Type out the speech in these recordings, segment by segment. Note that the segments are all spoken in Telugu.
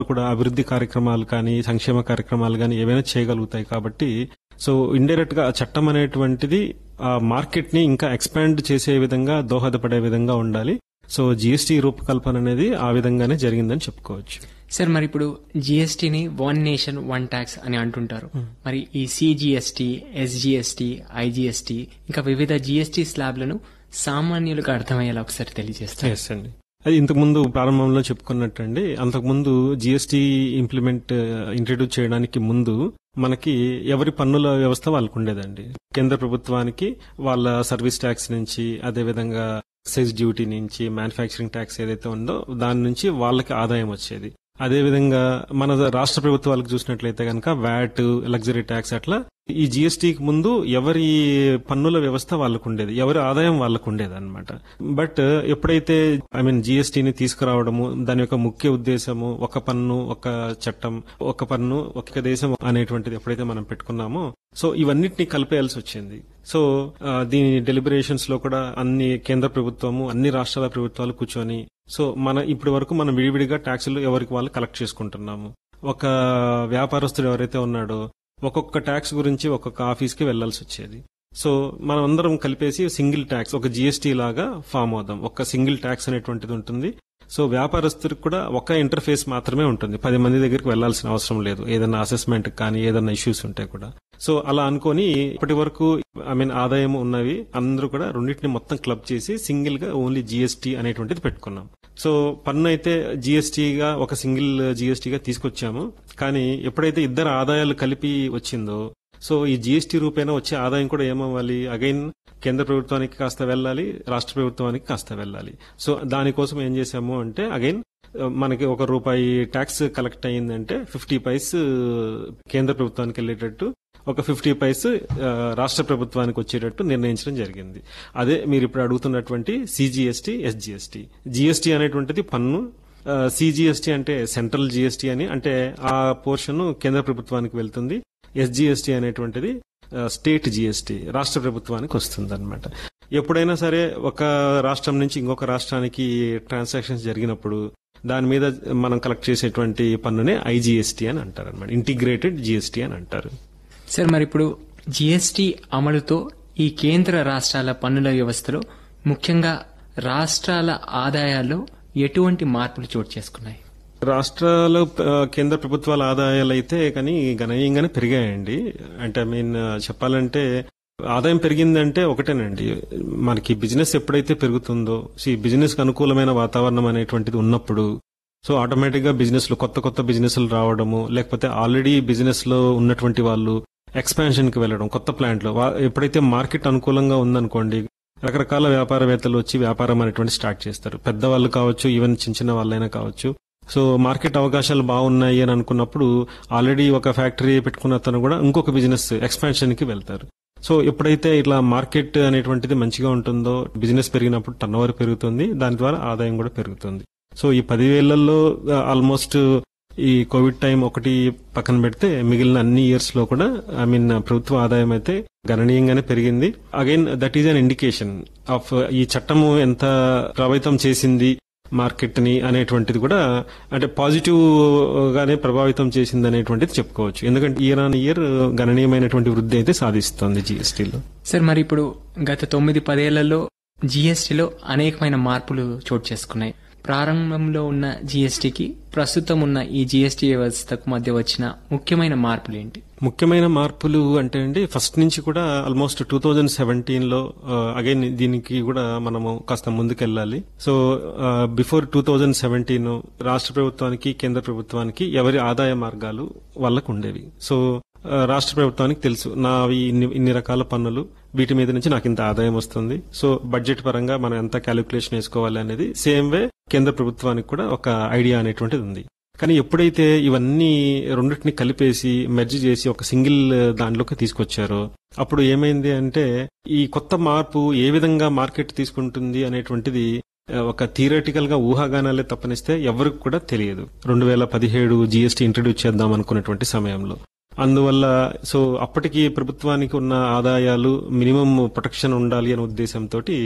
కూడా అభివృద్ధి కార్యక్రమాలు కానీ సంక్షేమ కార్యక్రమాలు కానీ ఏవైనా చేయగలుగుతాయి కాబట్టి సో ఇండైరెక్ట్ గా ఆ చట్టం అనేటువంటిది ఆ మార్కెట్ ని ఇంకా ఎక్స్పాండ్ చేసే విధంగా దోహదపడే విధంగా ఉండాలి సో జిఎస్టీ రూపకల్పన అనేది ఆ విధంగానే జరిగిందని చెప్పుకోవచ్చు సార్ మరి ఇప్పుడు జిఎస్టీని వన్ నేషన్ వన్ ట్యాక్స్ అని అంటుంటారు మరి ఈ సిజిఎస్టీ ఎస్జిఎస్టీ ఐజిఎస్టీ ఇంకా వివిధ జిఎస్టీ స్లాబ్లను సామాన్యులకు అర్థమయ్యేలా ఒకసారి తెలియజేస్తారు ఎస్ అండి అది ఇంతకుముందు ప్రారంభంలో చెప్పుకున్నట్టండి అంతకుముందు జిఎస్టీ ఇంప్లిమెంట్ ఇంట్రడ్యూస్ చేయడానికి ముందు మనకి ఎవరి పన్నుల వ్యవస్థ వాళ్ళకు ఉండేదండి కేంద్ర ప్రభుత్వానికి వాళ్ళ సర్వీస్ ట్యాక్స్ నుంచి అదే విధంగా సెస్ డ్యూటీ నుంచి మ్యానుఫ్యాక్చరింగ్ ట్యాక్స్ ఏదైతే ఉందో దాని నుంచి వాళ్ళకి ఆదాయం వచ్చేది అదే విధంగా మన రాష్ట్ర ప్రభుత్వాలకు చూసినట్లయితే కనుక వ్యాట్ లగ్జరీ ట్యాక్స్ అట్లా ఈ జిఎస్టీకి ముందు ఎవరి పన్నుల వ్యవస్థ వాళ్ళకు ఉండేది ఎవరి ఆదాయం వాళ్ళకు ఉండేది అనమాట బట్ ఎప్పుడైతే ఐ మీన్ జిఎస్టీని తీసుకురావడము దాని యొక్క ముఖ్య ఉద్దేశము ఒక పన్ను ఒక చట్టం ఒక పన్ను ఒక దేశం అనేటువంటిది ఎప్పుడైతే మనం పెట్టుకున్నామో సో ఇవన్నిటిని కలిపేయాల్సి వచ్చింది సో ఆ, దీని డెలిబరేషన్స్ లో కూడా అన్ని కేంద్ర ప్రభుత్వము అన్ని రాష్ట్రాల ప్రభుత్వాలు కూర్చొని సో మన ఇప్పటి వరకు మనం విడివిడిగా ట్యాక్సులు ఎవరికి వాళ్ళు కలెక్ట్ చేసుకుంటున్నాము ఒక వ్యాపారస్తుడు ఎవరైతే ఉన్నాడో ఒక్కొక్క ట్యాక్స్ గురించి ఒక్కొక్క ఆఫీస్కి వెళ్లాల్సి వచ్చేది సో మనం అందరం కలిపేసి సింగిల్ ట్యాక్స్ ఒక జిఎస్టీ లాగా ఫామ్ అవుదాం ఒక సింగిల్ ట్యాక్స్ అనేటువంటిది ఉంటుంది సో వ్యాపారస్తుడికి కూడా ఒక ఇంటర్ఫేస్ మాత్రమే ఉంటుంది పది మంది దగ్గరికి వెళ్లాల్సిన అవసరం లేదు ఏదైనా అసెస్మెంట్ కానీ ఏదైనా ఇష్యూస్ ఉంటే కూడా సో అలా అనుకొని ఇప్పటి వరకు ఐ మీన్ ఆదాయం ఉన్నవి అందరూ కూడా రెండింటిని మొత్తం క్లబ్ చేసి సింగిల్ గా ఓన్లీ జిఎస్టీ అనేటువంటిది పెట్టుకున్నాం సో పన్ను అయితే జిఎస్టీగా ఒక సింగిల్ జిఎస్టీగా తీసుకొచ్చాము కానీ ఎప్పుడైతే ఇద్దరు ఆదాయాలు కలిపి వచ్చిందో సో ఈ జిఎస్టీ రూపేణా వచ్చే ఆదాయం కూడా ఏమవ్వాలి అగైన్ కేంద్ర ప్రభుత్వానికి కాస్త వెళ్ళాలి రాష్ట్ర ప్రభుత్వానికి కాస్త వెళ్ళాలి సో దానికోసం ఏం చేశాము అంటే అగైన్ మనకి ఒక రూపాయి ట్యాక్స్ కలెక్ట్ అయ్యిందంటే ఫిఫ్టీ పైస్ కేంద్ర ప్రభుత్వానికి వెళ్ళేటట్టు ఒక ఫిఫ్టీ పైస్ ఆ, రాష్ట్ర ప్రభుత్వానికి వచ్చేటట్టు నిర్ణయించడం జరిగింది అదే మీరు ఇప్పుడు అడుగుతున్నటువంటి సిజిఎస్టీ ఎస్జిఎస్టీ జిఎస్టీ అనేటువంటిది పన్ను సిజిఎస్టీ అంటే సెంట్రల్ జిఎస్టీ అని అంటే ఆ పోర్షన్ కేంద్ర ప్రభుత్వానికి వెళ్తుంది ఎస్జిఎస్టీ అనేటువంటిది ఆ, స్టేట్ జిఎస్టీ రాష్ట్ర ప్రభుత్వానికి వస్తుంది అనమాట ఎప్పుడైనా సరే ఒక రాష్ట్రం నుంచి ఇంకొక రాష్ట్రానికి ట్రాన్సాక్షన్స్ జరిగినప్పుడు దాని మీద మనం కలెక్ట్ చేసేటువంటి పన్నునే ఐజిఎస్టీ అని అంటారు అనమాట ఇంటిగ్రేటెడ్ జిఎస్టీ అని అంటారు సార్ మరి ఇప్పుడు జిఎస్టీ అమలుతో ఈ కేంద్ర రాష్ట్రాల పన్నుల వ్యవస్థలో ముఖ్యంగా రాష్ట్రాల ఆదాయాల్లో ఎటువంటి మార్పులు చోటు చేసుకున్నాయి రాష్ట్రాల ఆ, కేంద్ర ప్రభుత్వాల ఆదాయాలు అయితే కానీ గణనీయంగానే పెరిగాయండి అంటే ఐ మీన్ చెప్పాలంటే ఆదాయం పెరిగిందంటే ఒకటేనండి మనకి బిజినెస్ ఎప్పుడైతే పెరుగుతుందో ఈ బిజినెస్ కు అనుకూలమైన వాతావరణం అనేటువంటిది ఉన్నప్పుడు సో ఆటోమేటిక్ గా బిజినెస్ లో కొత్త కొత్త బిజినెస్లు రావడము లేకపోతే ఆల్రెడీ బిజినెస్ లో ఉన్నటువంటి వాళ్ళు ఎక్స్పాన్షన్ కి వెళ్ళడం కొత్త ప్లాంట్ లో వా- ఎప్పుడైతే మార్కెట్ అనుకూలంగా ఉందనుకోండి రకరకాల వ్యాపారవేత్తలు వచ్చి వ్యాపారం అనేటువంటి స్టార్ట్ చేస్తారు పెద్దవాళ్ళు కావచ్చు ఈవెన్ చిన్న చిన్న వాళ్ళైనా కావచ్చు సో మార్కెట్ అవకాశాలు బాగున్నాయి అని అనుకున్నప్పుడు ఆల్రెడీ ఒక ఫ్యాక్టరీ పెట్టుకున్న అతను కూడా ఇంకొక బిజినెస్ ఎక్స్పాన్షన్ కి వెళ్తారు సో ఎప్పుడైతే ఇట్లా మార్కెట్ అనేటువంటిది మంచిగా ఉంటుందో బిజినెస్ పెరిగినప్పుడు టర్న్ ఓవర్ పెరుగుతుంది దాని ద్వారా ఆదాయం కూడా పెరుగుతుంది సో ఈ పదివేళ్లలో ఆల్మోస్ట్ ఈ కోవిడ్ టైం ఒకటి పక్కన పెడితే మిగిలిన అన్ని ఇయర్స్ లో కూడా ఐ మీన్ ప్రభుత్వ ఆదాయం అయితే గణనీయంగానే పెరిగింది again that is an indication of ఈ చట్టము ఎంత ప్రభావితం చేసింది మార్కెట్ ని అనేటువంటిది కూడా అంటే పాజిటివ్ గానే ప్రభావితం చేసింది అనేటువంటిది చెప్పుకోవచ్చు ఎందుకంటే ఇయర్ ఆన్ ఇయర్ గణనీయమైనటువంటి వృద్ధి అయితే సాధిస్తుంది జీఎస్టీలో సార్ మరి ఇప్పుడు గత తొమ్మిది పదేళ్లలో జీఎస్టీలో అనేకమైన మార్పులు చోటు చేసుకున్నాయి ప్రారంభంలో ఉన్న జీఎస్టీకి ప్రస్తుతం ఉన్న ఈ జీఎస్టీ వ్యవస్థకు మధ్య వచ్చిన ముఖ్యమైన మార్పులు ఏంటి ముఖ్యమైన మార్పులు అంటే అండి ఫస్ట్ నుంచి కూడా ఆల్మోస్ట్ టూ థౌజండ్ సెవెంటీన్ లో అగైన్ దీనికి కూడా మనము కాస్త ముందుకెళ్ళాలి so before two thousand seventeen రాష్ట్ర ప్రభుత్వానికి కేంద్ర ప్రభుత్వానికి ఎవరి ఆదాయ మార్గాలు వాళ్ళకు ఉండేవి సో ఆ, రాష్ట్ర ప్రభుత్వానికి తెలుసు నావి ఇన్ని ఇన్ని రకాల పన్నులు వీటి మీద నుంచి నాకు ఇంత ఆదాయం వస్తుంది సో బడ్జెట్ పరంగా మనం ఎంత క్యాలిక్యులేషన్ వేసుకోవాలి అనేది సేమ్ వే కేంద్ర ప్రభుత్వానికి కూడా ఒక ఐడియా అనేటువంటిది ఉంది కానీ ఎప్పుడైతే ఇవన్నీ రెండింటిని కలిపేసి మెర్జ్ చేసి ఒక సింగిల్ దాంట్లోకి తీసుకొచ్చారో అప్పుడు ఏమైంది అంటే ఈ కొత్త మార్పు ఏ విధంగా మార్కెట్ తీసుకుంటుంది అనేటువంటిది ఆ, ఒక థియరటికల్ గా ఊహాగానాలే తప్పనిస్తే ఎవరికి కూడా తెలియదు రెండు వేల పదిహేడు జీఎస్టీ ఇంట్రడ్యూస్ చేద్దాం అనుకున్నటువంటి సమయంలో అందువల్ల సో అప్పటికి ప్రభుత్వానికి ఉన్న ఆదాయాలు మినిమం ప్రొటెక్షన్ ఉండాలి అనే ఉద్దేశంతో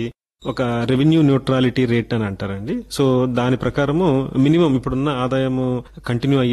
ఒక రెవెన్యూ న్యూట్రాలిటీ రేట్ అని అంటారండి సో దాని ప్రకారము మినిమం ఇప్పుడున్న ఆదాయము కంటిన్యూ అయ్యే